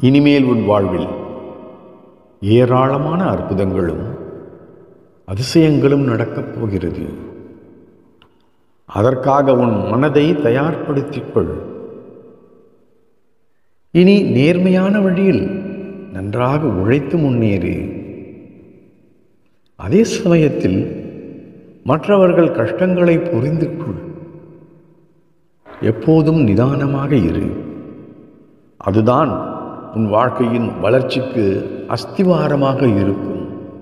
இனிமேல் உன் வாழ்வில் ஏராளமான அற்புதங்களும் அதிசயங்களும் நடக்கப் போகிறது அதற்காக உன் மனதை தயார்படுத்திக் கொள் இனி நேர்மையான வழியில் நன்றாக உழைத்து முன்னேறு அதே சமயத்தில் மற்றவர்கள் கஷ்டங்களை புரிந்து கொள் எப்போதும் நிதானமாக இரு அதுதான் உன் வாழ்க்கையின் வளர்ச்சிக்கு அஸ்திவாரமாக இருக்கும்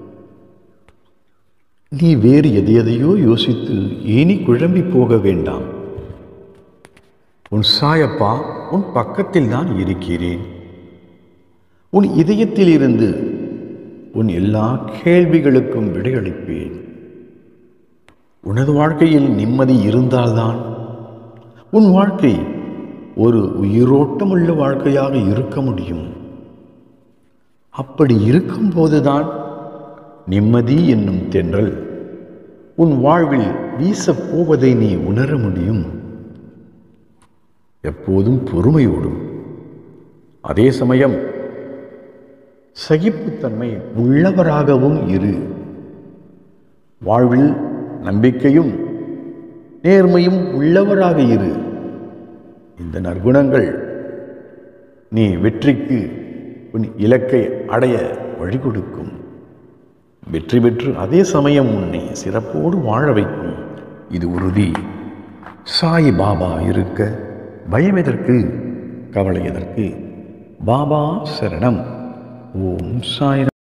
நீ வேறு எதையதையோ யோசித்து ஏனி குழம்பி போக வேண்டாம் உன் சாயப்பா உன் பக்கத்தில் தான் இருக்கிறேன் உன் இதயத்தில் இருந்து உன் எல்லா கேள்விகளுக்கும் விடையளிப்பேன் உனது வாழ்க்கையில் நிம்மதி இருந்தால்தான் உன் வாழ்க்கை ஒரு உயிரோட்டமுள்ள வாழ்க்கையாக இருக்க முடியும் அப்படி இருக்கும்போதுதான் நிம்மதி என்னும் தென்றல் உன் வாழ்வில் வீசப் போவதை நீ உணர முடியும் எப்போதும் பொறுமையோடும் அதே சமயம் சகிப்புத்தன்மை உள்ளவராகவும் இரு வாழ்வில் நம்பிக்கையும் நேர்மையும் உள்ளவராக இரு இந்த நற்குணங்கள் நீ வெற்றிக்கு உன் இலக்கை அடைய வழி கொடுக்கும் வெற்றி பெற்று அதே சமயம் உன்னை சிறப்போடு வாழ வைக்கும் இது உறுதி சாய் பாபா இருக்க பயம் எதற்கு கவலை எதற்கு பாபா சரணம் ஓம் சாய்